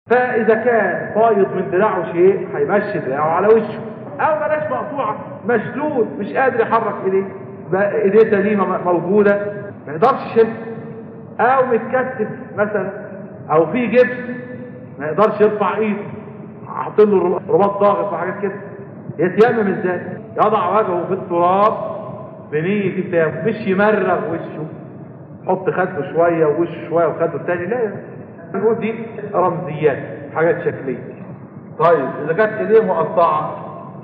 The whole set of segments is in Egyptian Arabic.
فاذا كان فايض من دراعه شيء هيمشي دراعه على وشه او بلاش مقطوعه مشلول مش قادر يحرك ايديه بقى ايديه سليمه موجوده ما يقدرش يشيل او متكتف مثلا او في جبس ما يقدرش يرفع ايده حاطين له رباط ضاغط وحاجات كده يتيمم ازاي يضع وجهه في التراب بنية التيمم مش يمرغ وشه حط خده شوية ووشه شوية وخده التاني لا نقول دي رمزيات حاجات شكلية طيب اذا كانت ايديه مقطعة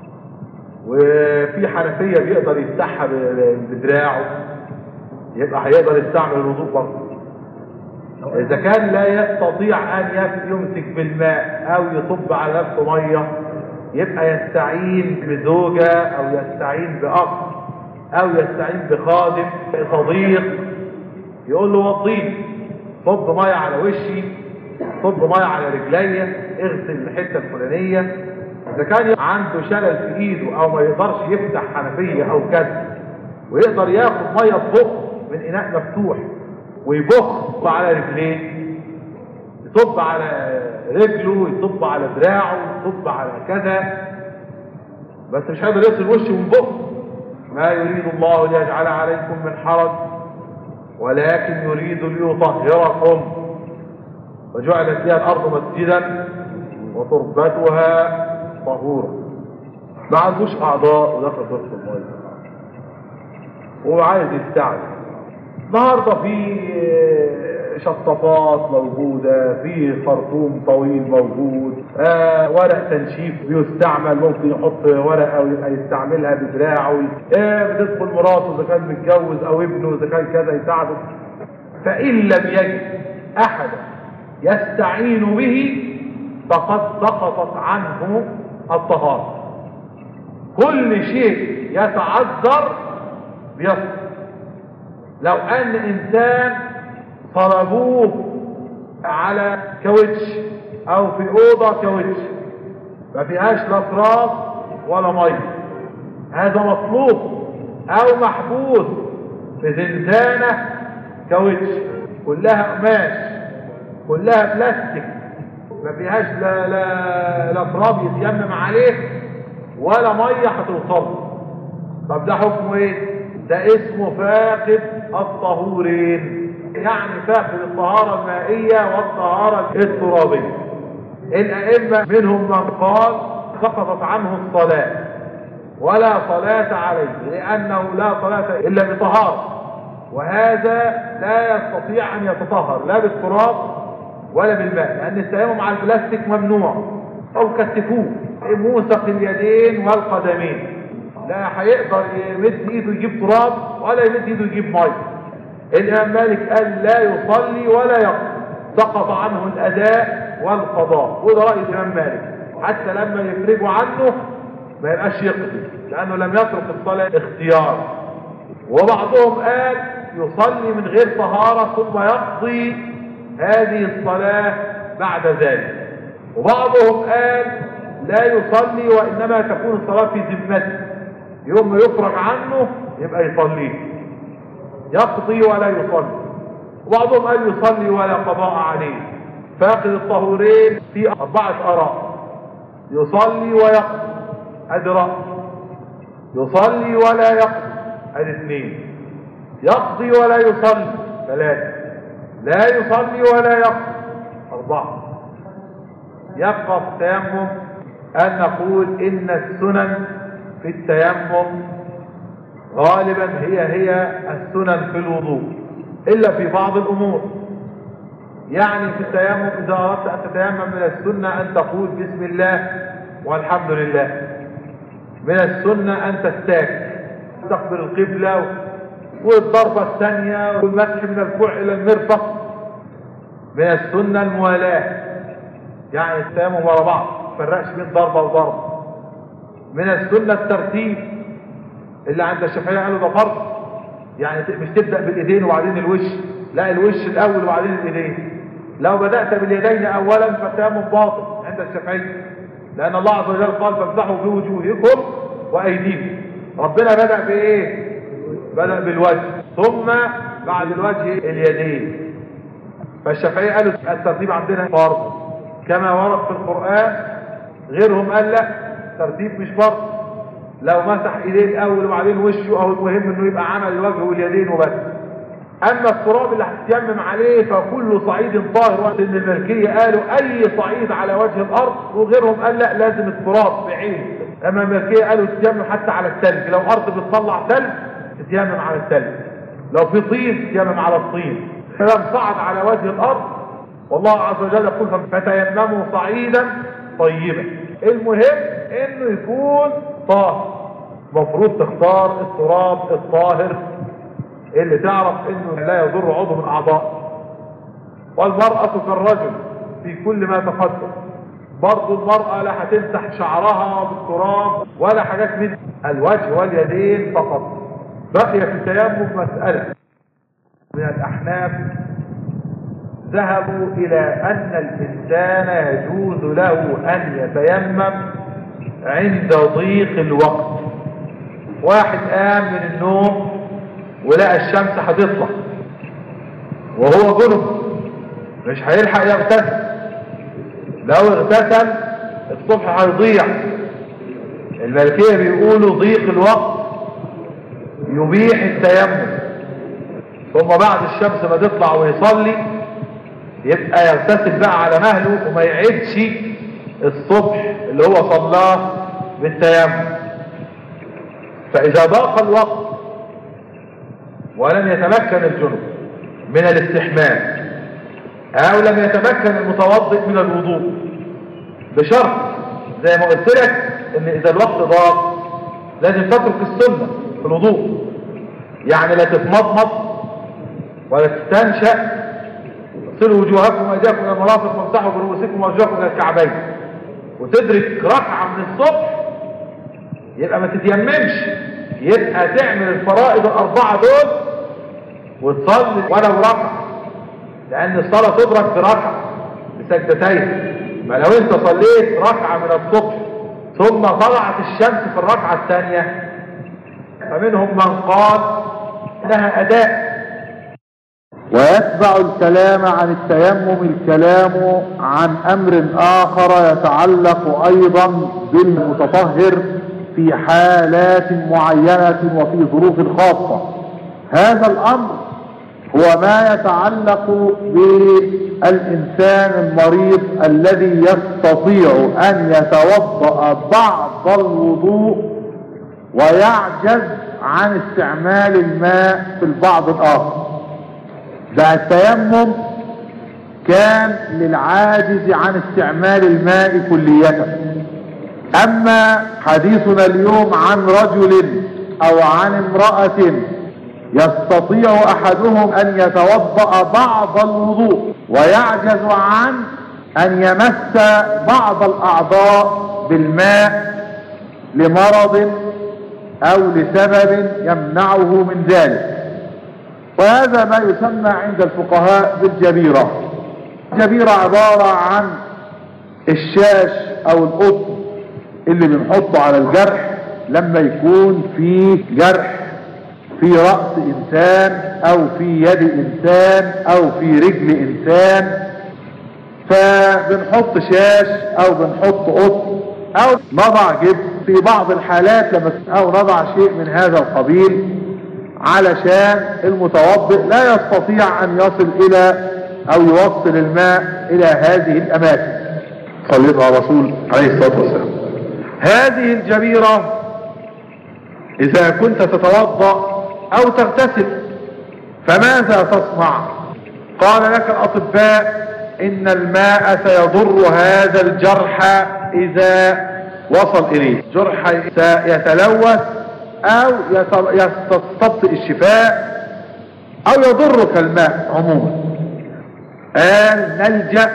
وفي حنفية بيقدر يفتحها بدراعه يبقى هيقدر يستعمل الوضوء برضه اذا كان لا يستطيع ان يمسك بالماء او يصب على نفسه ميه يبقى يستعين بزوجة او يستعين باخ او يستعين بخادم صديق يقول له وضيني صب ميه على وشي صب ميه على رجليا اغسل الحته الفلانيه اذا كان عنده شلل في ايده او ما يقدرش يفتح حنفيه او كذا ويقدر ياخد ميه ببخ من اناء مفتوح ويبخ على رجليه يصب على رجله يصب على دراعه يصب على كذا بس مش هيقدر يغسل وشه من بقه ما يريد الله ليجعل عليكم من حرج ولكن يريد ليطهركم وجعلت لها الارض مسجدا وتربتها طهورا ما عندوش اعضاء ودخل ضغط الميه وعايز يستعمل النهارده في شطافات موجودة في خرطوم طويل موجود آه ورق تنشيف بيستعمل ممكن يحط ورقة ويبقى يستعملها بدراعه آه بتدخل مراته اذا كان متجوز او ابنه اذا كان كذا يساعده فان لم يجد احدا يستعين به فقد سقطت عنه الطهارة كل شيء يتعذر بيسقط لو ان انسان صلبوه على كاوتش او في اوضه كاوتش ما فيهاش لا تراب ولا ميه هذا مطلوب او محبوس في زنزانه كاوتش كلها قماش كلها بلاستيك ما فيهاش لا لا لا تراب يتيمم عليه ولا ميه هتوصل طب ده حكمه ايه ده اسمه فاقد الطهورين يعني فاقد الطهارة المائية والطهارة الترابية الأئمة منهم من قال سقطت عنه الصلاة ولا صلاة عليه لأنه لا صلاة إلا بطهارة وهذا لا يستطيع أن يتطهر لا بالتراب ولا بالماء لأن التيمم على البلاستيك ممنوع أو كتفوه موسق اليدين والقدمين لا هيقدر يمد ايده يجيب تراب ولا يمد ايده يجيب ميه الامام مالك قال لا يصلي ولا يقضي سقط عنه الاداء والقضاء وده راي الامام مالك حتى لما يفرجوا عنه ما يبقاش يقضي لانه لم يترك الصلاه اختيار وبعضهم قال يصلي من غير طهاره ثم يقضي هذه الصلاه بعد ذلك وبعضهم قال لا يصلي وانما تكون الصلاه في ذمته يوم ما يفرج عنه يبقى يصليه يقضي ولا يصلي وبعضهم قال يصلي ولا قضاء عليه فاقد الطهورين في أربعة آراء يصلي ويقضي ادي رأي يصلي ولا يقضي ادي اثنين يقضي ولا يصلي ثلاثة لا يصلي ولا يقضي أربعة يبقى في التيمم أن نقول إن السنن في التيمم غالبا هي هي السنن في الوضوء إلا في بعض الأمور يعني في التيمم إذا أردت أن تتيمم من السنة أن تقول بسم الله والحمد لله من السنة أن تستاك تستقبل القبلة والضربة الثانية والمسح من الكوع إلى المرفق من السنة الموالاة يعني التيمم ورا بعض فرقش بين ضربة وضربة من السنة الترتيب اللي عند الشافعية قالوا ده فرض يعني مش تبدأ بالايدين وبعدين الوش لا الوش الاول وبعدين الايدين لو بدأت باليدين اولا فالتيمم باطل عند الشافعية لان الله عز وجل قال فامسحوا بوجوهكم وايديكم ربنا بدأ بايه بدأ بالوجه ثم بعد الوجه اليدين فالشافعية قالوا الترتيب عندنا فرض كما ورد في القرآن غيرهم قال لا ترتيب مش فرض لو مسح ايديه الاول وبعدين وشه او المهم انه يبقى عمل الوجه واليدين وبس اما التراب اللي هتتيمم عليه فكل صعيد طاهر وقت ان الملكيه قالوا اي صعيد على وجه الارض وغيرهم قال لا لازم التراب بعينه اما الملكيه قالوا تتيمم حتى على الثلج لو ارض بتطلع ثلج تتيمم على الثلج لو في طين تتيمم على الطين فلم صعد على وجه الارض والله عز وجل يقول فتيمموا صعيدا طيبا المهم انه يكون طاهر المفروض تختار التراب الطاهر اللي تعرف انه لا يضر عضو من اعضاء والمرأة كالرجل في كل ما تقدم برضو المرأة لا هتمسح شعرها بالتراب ولا حاجات من الوجه واليدين فقط بقي في التيمم مسألة من الأحناف ذهبوا إلى أن الإنسان يجوز له أن يتيمم عند ضيق الوقت واحد قام من النوم ولقى الشمس هتطلع وهو جنب مش هيلحق يغتسل لو اغتسل الصبح هيضيع الملكية بيقولوا ضيق الوقت يبيح التيمم ثم بعد الشمس ما تطلع ويصلي يبقى يغتسل بقى على مهله وما يعيدش الصبح اللي هو صلاه بالتيمم فإذا ضاق الوقت ولم يتمكن الجنوب من الاستحمام أو لم يتمكن المتوضئ من الوضوء بشرط زي ما قلت لك ان اذا الوقت ضاق لازم تترك السنة في الوضوء يعني لا تتمضمض ولا تستنشأ اغسلوا وجوهكم وايديكم الى المرافق وامسحوا برؤوسكم وارجلكم الى الكعبين وتدرك ركعة من الصبح يبقى ما تتيممش يبقى تعمل الفرائض الاربعة دول وتصلي ولو ركعة لان الصلاة تدرك بركعة بسجدتين ما لو انت صليت ركعة من الصبح ثم طلعت الشمس في الركعة الثانية فمنهم من قال لها اداء ويتبع الكلام عن التيمم الكلام عن امر اخر يتعلق ايضا بالمتطهر في حالات معينة وفي ظروف خاصة هذا الامر هو ما يتعلق بالانسان المريض الذي يستطيع ان يتوضأ بعض الوضوء ويعجز عن استعمال الماء في البعض الاخر ده التيمم كان للعاجز عن استعمال الماء كلية اما حديثنا اليوم عن رجل او عن امرأة يستطيع احدهم ان يتوضأ بعض الوضوء ويعجز عن ان يمس بعض الاعضاء بالماء لمرض او لسبب يمنعه من ذلك وهذا ما يسمى عند الفقهاء بالجبيرة الجبيرة عبارة عن الشاش او القطن اللي بنحطه على الجرح لما يكون في جرح في رأس انسان او في يد انسان او في رجل انسان فبنحط شاش او بنحط قطن او نضع جبس في بعض الحالات لما او نضع شيء من هذا القبيل علشان المتوضئ لا يستطيع ان يصل الى او يوصل الماء الى هذه الاماكن صليت على رسول عليه الصلاة والسلام هذه الجبيرة اذا كنت تتوضأ او تغتسل فماذا تصنع قال لك الاطباء ان الماء سيضر هذا الجرح اذا وصل اليه جرح سيتلوث او يستبطئ الشفاء او يضرك الماء عموما قال نلجأ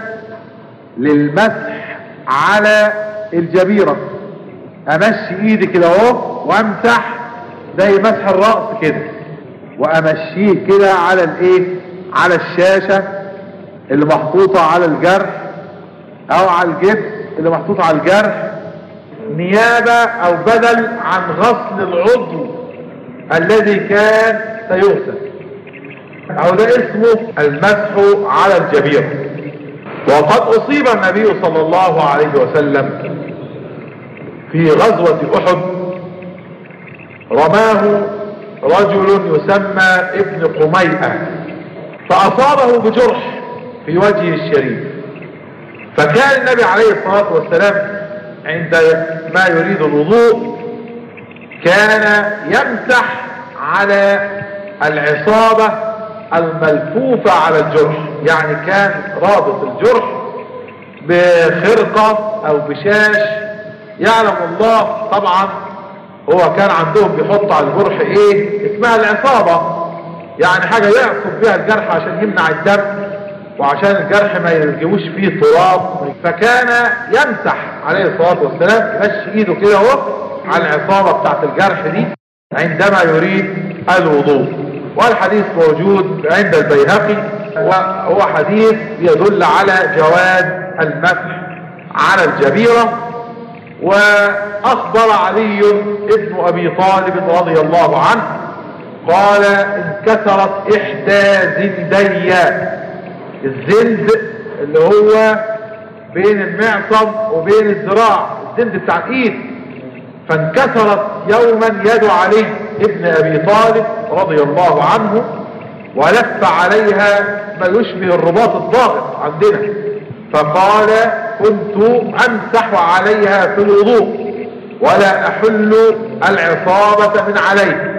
للمسح على الجبيرة امشي ايدي كده اهو وامسح زي مسح الرأس كده وامشيه كده على الايه على الشاشة اللي محطوطة على الجرح او على الجبس اللي محطوط على الجرح نيابة او بدل عن غسل العضو الذي كان سيغسل او ده اسمه المسح على الجبيرة وقد اصيب النبي صلى الله عليه وسلم في غزوة احد رماه رجل يسمى ابن قميئة فاصابه بجرح في وجهه الشريف فكان النبي عليه الصلاة والسلام عندما يريد الوضوء كان يمسح على العصابة الملفوفة على الجرح يعني كان رابط الجرح بخرقة او بشاش يعلم الله طبعا هو كان عندهم بيحط على الجرح ايه اسمها العصابة يعني حاجة يعصب بها الجرح عشان يمنع الدم وعشان الجرح ما يرجوش فيه تراب فكان يمسح عليه الصلاة والسلام يمشي ايده كده اهو على العصابة بتاعت الجرح دي عندما يريد الوضوء والحديث موجود عند البيهقي وهو حديث يدل على جواز المسح على الجبيرة واخبر علي ابن ابي طالب رضي الله عنه قال انكسرت احدى زندي الزند اللي هو بين المعصم وبين الذراع الزند بتاع الايد فانكسرت يوما يد علي ابن ابي طالب رضي الله عنه ولف عليها ما يشبه الرباط الضاغط عندنا فقال كنت امسح عليها في الوضوء ولا احل العصابة من عليه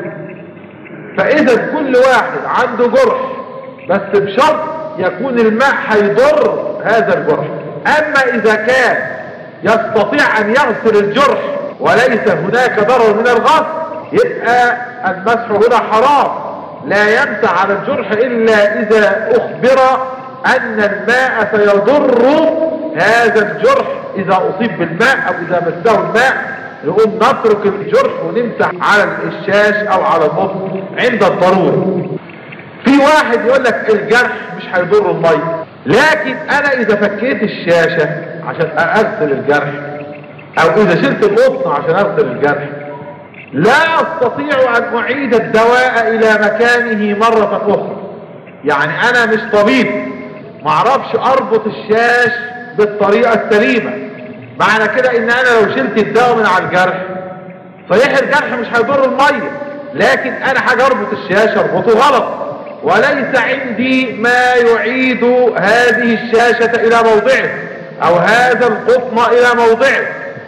فاذا كل واحد عنده جرح بس بشرط يكون الماء هيضر هذا الجرح اما اذا كان يستطيع ان يغسل الجرح وليس هناك ضرر من الغسل يبقى المسح هنا حرام لا يمسح على الجرح الا اذا اخبر ان الماء سيضر هذا الجرح اذا اصيب بالماء او اذا مسه الماء نقوم نترك الجرح ونمسح على الشاش او على البطن عند الضرورة في واحد يقول لك الجرح مش هيضر المية لكن انا اذا فكيت الشاشة عشان اغسل الجرح او اذا شلت القطن عشان اغسل الجرح لا استطيع ان اعيد الدواء الى مكانه مرة اخرى يعني انا مش طبيب معرفش اربط الشاش بالطريقة السليمة معنى كده ان انا لو شلت الدواء من على الجرح صحيح الجرح مش هيضر المية لكن انا حاجة اربط الشاشة اربطه غلط وليس عندي ما يعيد هذه الشاشة الى موضعه او هذا القطن الى موضعه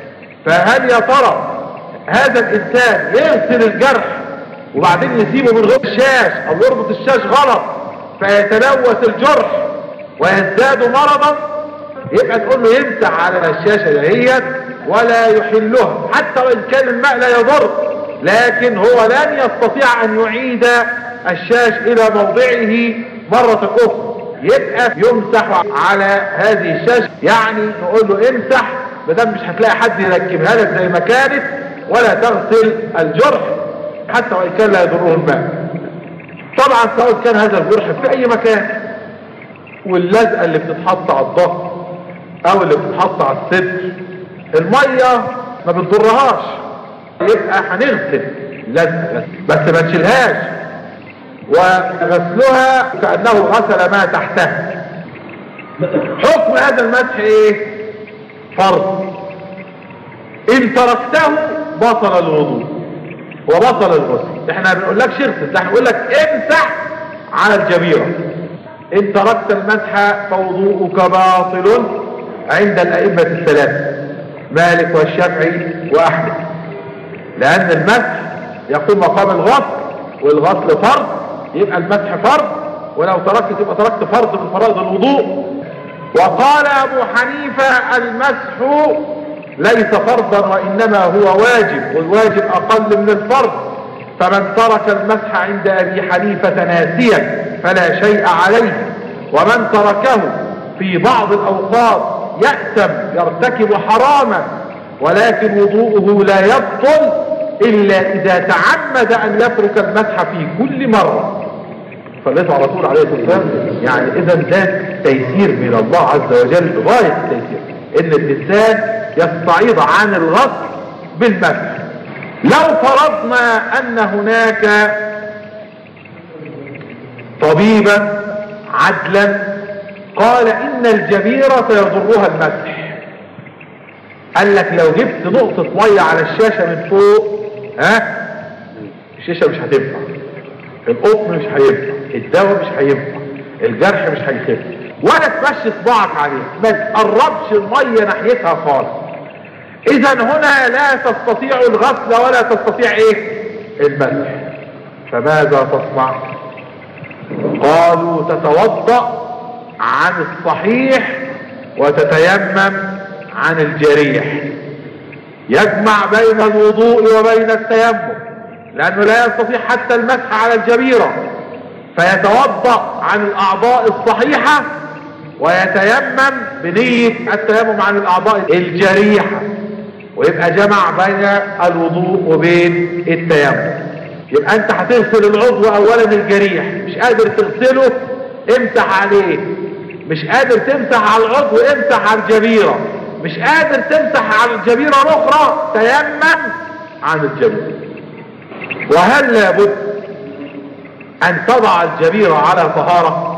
فهل يا ترى هذا الانسان يغسل الجرح وبعدين يسيبه من غير الشاش او يربط الشاش غلط فيتلوث الجرح ويزداد مرضا يبقى تقول له يمسح على الشاشة دهيت ولا يحلها حتى وان كان الماء لا يضر لكن هو لن يستطيع ان يعيد الشاش الى موضعه مرة اخرى يبقى يمسح على هذه الشاشة يعني نقول له امسح بدل مش هتلاقي حد يركبها لك زي ما كانت ولا تغسل الجرح حتى وان كان لا يضره الماء طبعا سواء كان هذا الجرح في اي مكان واللزقة اللي بتتحط على الظهر او اللي بتتحط على الصدر المية ما بتضرهاش يبقى هنغسل لزقة بس ما نشيلهاش وغسلها كأنه غسل ما تحتها حكم هذا المسح ايه فرض ان تركته بطل الوضوء وبطل الغسل احنا بنقول لك اغسل احنا بنقول لك امسح على الجبيرة ان تركت المسح فوضوءك باطل عند الائمة الثلاثة مالك والشافعي واحمد لان المسح يقوم مقام الغسل والغسل فرض يبقى المسح فرض ولو تركت تبقى تركت فرض من فرائض الوضوء وقال ابو حنيفة المسح ليس فرضا وانما هو واجب والواجب اقل من الفرض فمن ترك المسح عند ابي حنيفة ناسيا فلا شيء عليه ومن تركه في بعض الاوقات يأتم يرتكب حراما ولكن وضوءه لا يبطل الا اذا تعمد ان يترك المسح في كل مرة صليت على طول عليه السلام يعني اذا ده تيسير من الله عز وجل غاية التيسير ان الانسان يستعيض عن الغسل بالمسح لو فرضنا ان هناك طبيبا عدلا قال ان الجبيرة يضرها المسح قال لك لو جبت نقطة مية على الشاشة من فوق ها الشاشة مش هتنفع القطن مش هينفع الدواء مش هينفع الجرح مش هيخف ولا تمشي صباعك عليه ما تقربش المية ناحيتها خالص اذا هنا لا تستطيع الغسل ولا تستطيع ايه المسح فماذا تصنع قالوا تتوضأ عن الصحيح وتتيمم عن الجريح يجمع بين الوضوء وبين التيمم لانه لا يستطيع حتى المسح على الجبيرة فيتوضأ عن الاعضاء الصحيحة ويتيمم بنية التيمم عن الاعضاء الجريحة ويبقى جمع بين الوضوء وبين التيمم يبقى انت هتغسل العضو اولا الجريح مش قادر تغسله امسح عليه مش قادر تمسح على العضو امسح على الجبيرة مش قادر تمسح على الجبيرة الاخرى تيمم عن الجبيرة وهل لابد ان تضع الجبيرة على طهارة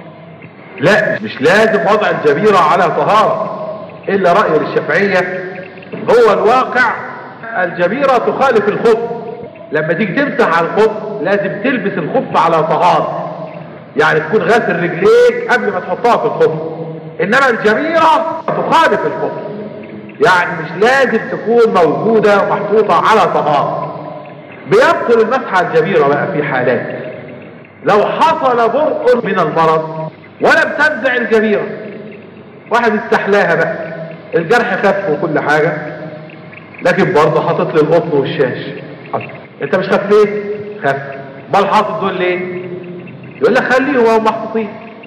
لا مش لازم وضع الجبيرة على طهارة الا رأي الشافعية هو الواقع الجبيرة تخالف الخف لما تيجي تمسح على الخف لازم تلبس الخف على طهارة يعني تكون غاسل رجليك قبل ما تحطها في الخف انما الجبيرة تخالف الخف يعني مش لازم تكون موجودة ومحطوطة على طهارة بيبطل المسح على الجبيرة بقى في حالات لو حصل برء من المرض ولم تنزع الجبيرة واحد استحلاها بقى الجرح خف وكل حاجة لكن برضه حاطط لي القطن والشاش حط. انت مش خفيت خف بل حاطط دول ليه يقول لك خليهم وهم محطوطين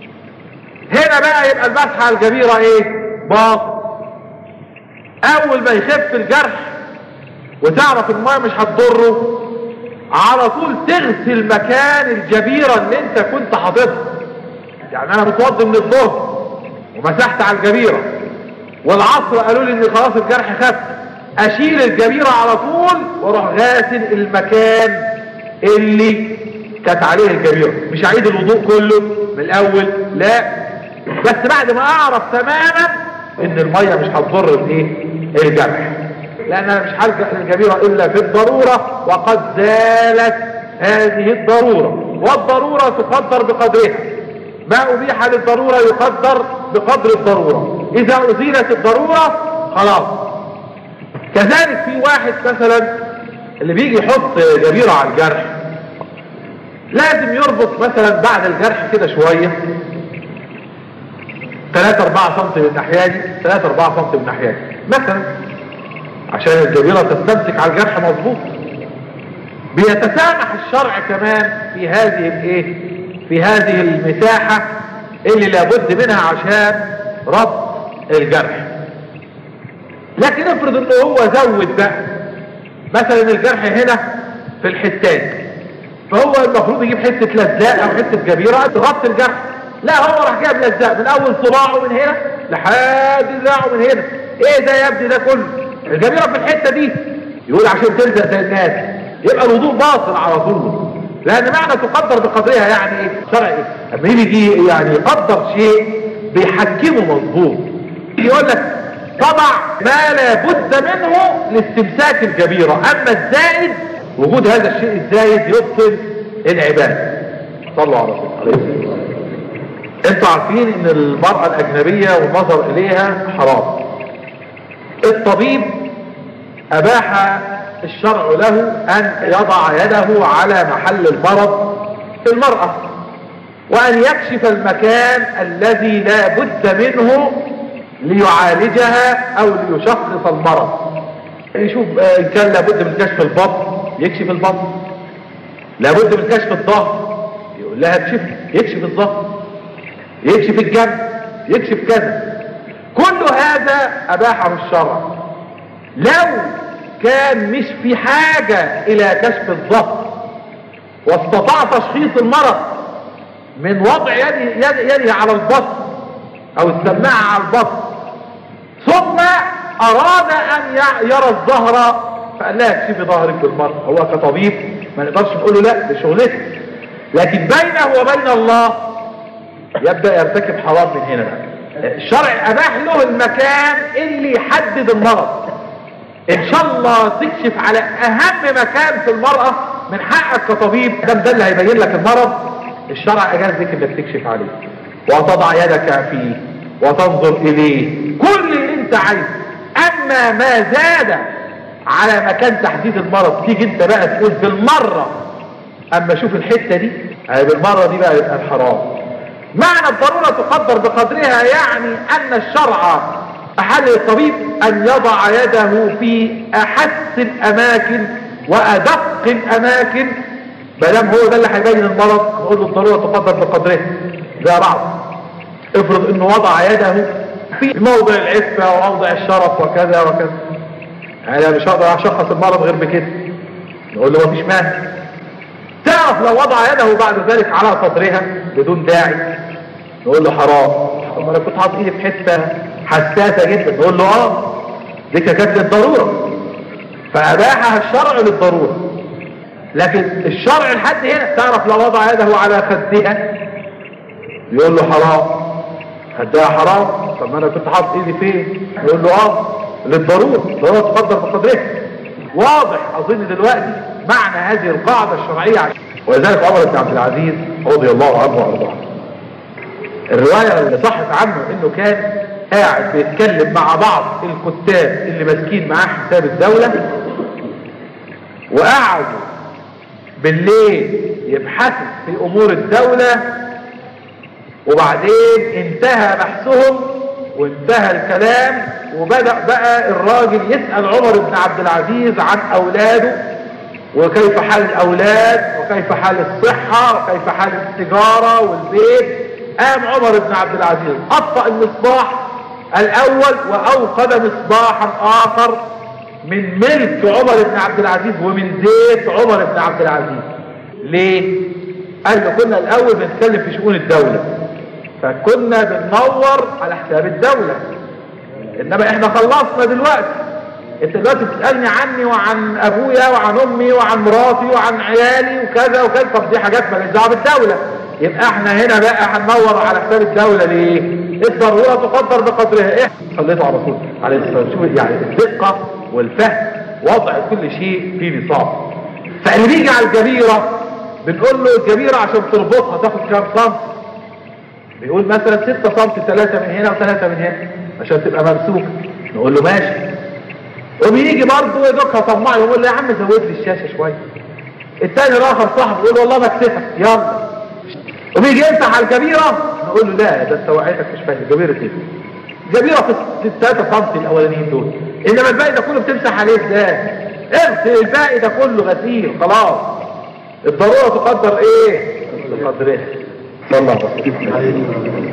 هنا بقى يبقى المسح على الجبيرة ايه باطل اول ما يخف الجرح وتعرف الماء مش هتضره على طول تغسل مكان الجبيرة اللي انت كنت حاططها يعني انا متوضي من الظهر ومسحت على الجبيرة والعصر قالوا لي ان خلاص الجرح خف اشيل الجبيرة على طول واروح غاسل المكان اللي كانت عليه الجبيرة مش هعيد الوضوء كله من الاول لا بس بعد ما اعرف تماما ان المية مش هتضر الايه الجرح لان انا مش هلجأ للجبيرة الا في الضرورة وقد زالت هذه الضرورة والضرورة تقدر بقدرها ما ابيح للضرورة يقدر بقدر الضرورة اذا ازيلت الضرورة خلاص كذلك في واحد مثلا اللي بيجي يحط جبيرة على الجرح لازم يربط مثلا بعد الجرح كده شوية 3 4 سم من الناحية دي 3 4 سم من الناحية دي مثلا عشان الجبيرة تستمسك على الجرح مظبوط بيتسامح الشرع كمان في هذه الايه في هذه المساحة اللي لابد منها عشان ربط الجرح لكن افرض انه هو زود بقى مثلا الجرح هنا في الحتان فهو المفروض يجيب حتة لزاق او حتة جبيرة تغطي الجرح لا هو راح جايب لزاق من اول صباعه من هنا لحد ذراعه من هنا ايه ده يا ابني ده كله الجبيرة في الحتة دي يقول عشان تلزق زي الناس يبقى الوضوء باطل على طول لان معنى تقدر بقدرها يعني ايه شرع ايه اما يجي يعني يقدر شيء بيحكمه مظبوط يقول لك طبع ما لا بد منه لاستمساك الجبيرة اما الزائد وجود هذا الشيء الزايد يبطل العبادة صلوا على رسول انتوا عارفين ان المرأة الاجنبية والنظر اليها حرام الطبيب اباح الشرع له ان يضع يده على محل المرض في المرأة وان يكشف المكان الذي لا بد منه ليعالجها او ليشخص المرض يشوف ان كان لابد من كشف البطن يكشف البطن لابد من كشف الظهر يقول لها اكشف يكشف الظهر يكشف الجنب يكشف كذا كل هذا اباحه الشرع لو كان مش في حاجة الى كشف الظهر واستطاع تشخيص المرض من وضع يده, يده, يده على البطن او السماعة على البطن ثم اراد ان يرى الظهر فقال لها اكشفي ظهرك بالمرض هو كطبيب ما نقدرش نقول له لا دي شغلتك لكن بينه وبين الله يبدأ يرتكب حرام من هنا بقى الشرع اباح له المكان اللي يحدد المرض ان شاء الله تكشف على اهم مكان في المرأة من حقك كطبيب ده ده اللي هيبين لك المرض الشرع اجاز لك انك تكشف عليه وتضع يدك فيه وتنظر اليه كل اللي انت عايزه اما ما زاد على مكان تحديد المرض تيجي انت بقى تقول بالمرة اما شوف الحتة دي هي بالمرة دي بقى يبقى الحرام معنى الضرورة تقدر بقدرها يعني ان الشرع احل الطبيب ان يضع يده في احس الاماكن وادق الاماكن مادام هو ده اللي هيبين المرض نقول له الضرورة تقدر بقدرها زي بعض افرض انه وضع يده في موضع العفة وموضع الشرف وكذا وكذا انا مش هقدر اشخص المرض غير بكده نقول له مفيش مانع تعرف لو وضع يده بعد ذلك على صدرها بدون داعي نقول له حرام طب انا كنت حاطط ايدي في حته حساسه جدا نقول له اه دي كانت للضروره فاباحها الشرع للضروره لكن الشرع لحد هنا تعرف لو وضع يده على خدها يقول له حرام خدها حرام طب ما انا كنت حاطط ايدي فين يقول له اه للضروره ضروره تقدر بقدرها واضح اظن دلوقتي معنى هذه القاعده الشرعيه ولذلك عمر بن عبد العزيز رضي الله عنه وارضاه الروايه اللي صحت عنه انه كان قاعد بيتكلم مع بعض الكتاب اللي ماسكين معاه حساب الدوله وقعدوا بالليل يبحثوا في امور الدوله وبعدين انتهى بحثهم وانتهى الكلام وبدأ بقى الراجل يسأل عمر بن عبد العزيز عن اولاده وكيف حال الاولاد وكيف حال الصحة وكيف حال التجارة والبيت قام عمر بن عبد العزيز اطفأ المصباح الاول واوقد مصباحا اخر من ملك عمر بن عبد العزيز ومن زيت عمر بن عبد العزيز ليه قال له كنا الاول بنتكلم في شؤون الدولة فكنا بننور على حساب الدولة انما احنا خلصنا دلوقتي انت دلوقتي بتسألني عني وعن ابويا وعن امي وعن مراتي وعن عيالي وكذا وكذا طب دي حاجات مالهاش دعوه بالدولة يبقى احنا هنا بقى هندور على حساب الدولة ليه الضرورة تقدر بقدرها ايه صليتوا على رسول عليه الصلاة والسلام يعني الدقة والفهم وضع كل شيء في نصاب فاللي بيجي على الجبيرة بنقول له الجبيرة عشان تربطها تاخد كام سم بيقول مثلا 6 سم 3 من هنا و3 من هنا عشان تبقى ممسوكه نقول له ماشي وبيجي برضه يدوكها طماع يقول له يا عم زود لي الشاشه شويه الثاني الاخر صاحبه يقول والله ما اكسفك يلا وبيجي يمسح على الكبيره نقول له لا ده انت وعيتك مش فاهم الكبيره كده الكبيره في 3 سم الاولانيين دول انما الباقي ده كله بتمسح عليه ازاي اغسل الباقي ده كله غسيل خلاص الضروره تقدر ايه بقدرها صلى الله عليه وسلم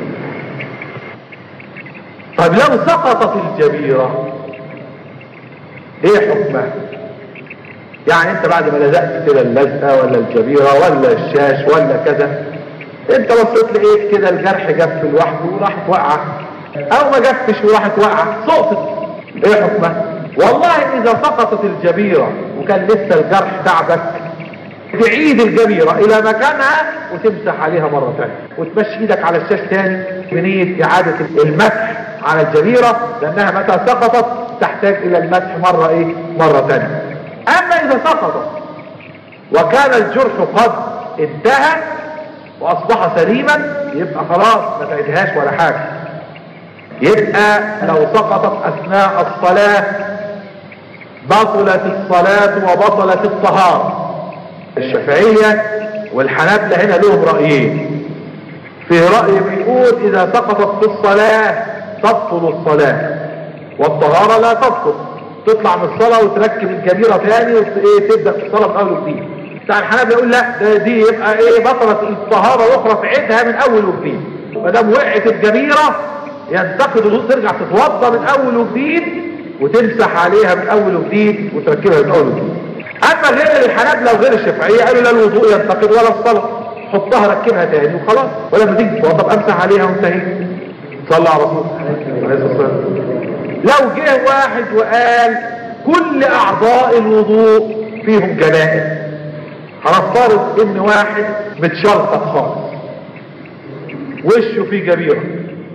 طب لو سقطت الجبيرة ايه حكمها يعني انت بعد ما لزقت كده اللزقة ولا الجبيرة ولا الشاش ولا كذا انت بصيت لقيت كده الجرح جف لوحده وراحت وقعة او ما جفش وراحت وقعة سقطت ايه حكمها والله اذا سقطت الجبيرة وكان لسه الجرح تعبك تعيد الجبيرة الى مكانها وتمسح عليها مرة ثانية وتمشي ايدك على الشاش تاني بنية اعادة المسح على الجبيرة لانها متى سقطت تحتاج الى المسح مرة ايه مرة ثانية اما اذا سقطت وكان الجرح قد انتهى واصبح سليما يبقى خلاص ما تعيدهاش ولا حاجة يبقى لو سقطت اثناء الصلاة بطلت الصلاة وبطلت الطهارة الشافعية والحنابلة هنا لهم رأيين في رأي بيقول إذا سقطت في الصلاة تبطل الصلاة والطهارة لا تبطل تطلع من الصلاة وتركب الكبيرة تاني وتبدأ في الصلاة من أول وجديد بتاع الحنابلة يقول لا ده دي يبقى ايه بطلت الطهارة الأخرى تعيدها من أول وجديد ما دام وقعت الجبيرة ينتقد الوضوء ترجع تتوضى من أول وجديد وتمسح عليها من أول وجديد وتركبها من أول وجديد اما غير الحنابلة وغير الشافعية قالوا لا الوضوء ينتقد ولا الصلاة حطها ركبها تاني وخلاص ولما تيجي تتوضى امسح عليها وانتهي صلى على رسول عليه الصلاة والسلام لو جه واحد وقال كل اعضاء الوضوء فيهم جنائز هنفترض ان واحد متشلطط خالص وشه فيه جبيرة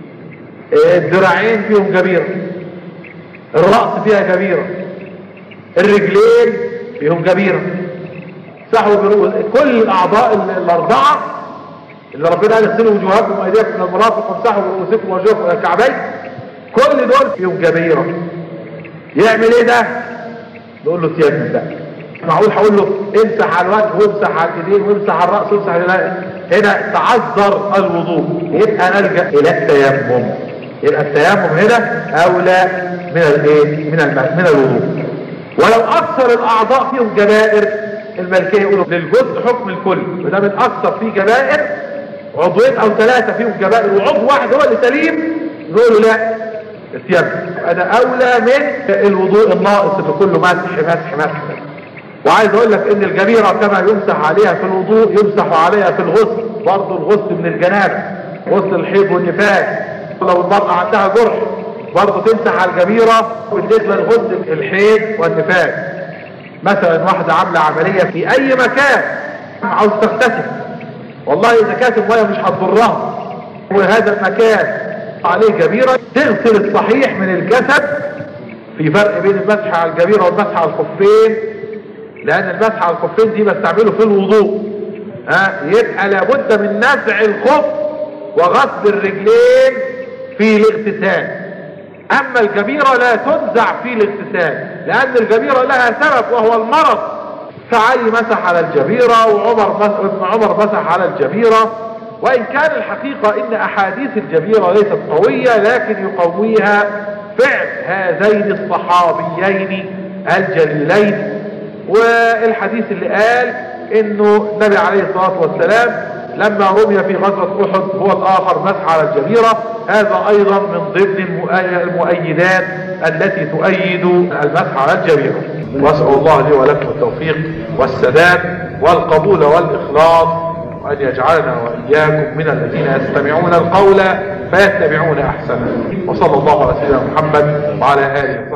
الذراعين فيهم جبيرة الرأس فيها جبيرة الرجلين فيهم جبيرة سحوا برؤوس كل الأعضاء الأربعة اللي ربنا قال اغسلوا وجوهكم وأيديكم من المرافق وامسحوا برؤوسكم ووجوهكم إلى الكعبين كل دول فيهم جبيرة يعمل ايه ده؟ نقول له ثياب من ده معقول هقول له امسح على الوجه وامسح على الايدين وامسح على الراس وامسح على هنا تعذر الوضوء يبقى نلجا الى التيمم يبقى التيمم هنا اولى من الايه من الم... من الوضوء ولو اكثر الاعضاء فيهم جبائر الملكيه يقولوا للجزء حكم الكل وده من اكثر فيه جبائر عضوين او ثلاثه فيهم جبائر وعضو واحد هو اللي سليم يقولوا لا التيمم هذا اولى من الوضوء الناقص اللي كله مسح مسح مسح وعايز اقول لك ان الجبيرة كما يمسح عليها في الوضوء يمسح عليها في الغسل برضه الغسل من الجنابة غسل الحيض والنفاس لو المرأة عندها جرح برضه تمسح على الجبيرة بالنسبة لغسل الحيض والنفاس مثلا واحدة عاملة عملية في اي مكان عاوز تغتسل والله اذا كانت المية مش هتضرها وهذا المكان عليه جبيرة تغسل الصحيح من الجسد في فرق بين المسح على الجبيرة والمسح على الخفين لان المسح على الخفين دي بستعمله في الوضوء ها يبقى لابد من نزع الخف وغسل الرجلين في الاغتسال اما الجبيرة لا تنزع في الاغتسال لان الجبيرة لها سبب وهو المرض فعلي مسح على الجبيرة وعمر مسح ابن عمر مسح على الجبيرة وان كان الحقيقة ان احاديث الجبيرة ليست قوية لكن يقويها فعل هذين الصحابيين الجليلين والحديث اللي قال انه النبي عليه الصلاة والسلام لما رمي في غزوة احد هو الاخر مسح على الجبيرة هذا ايضا من ضمن المؤيدات التي تؤيد المسح على الجبيرة واسأل الله لي ولكم التوفيق والسداد والقبول والاخلاص وان يجعلنا واياكم من الذين يستمعون القول فيتبعون احسنه وصلى الله على سيدنا محمد وعلى اله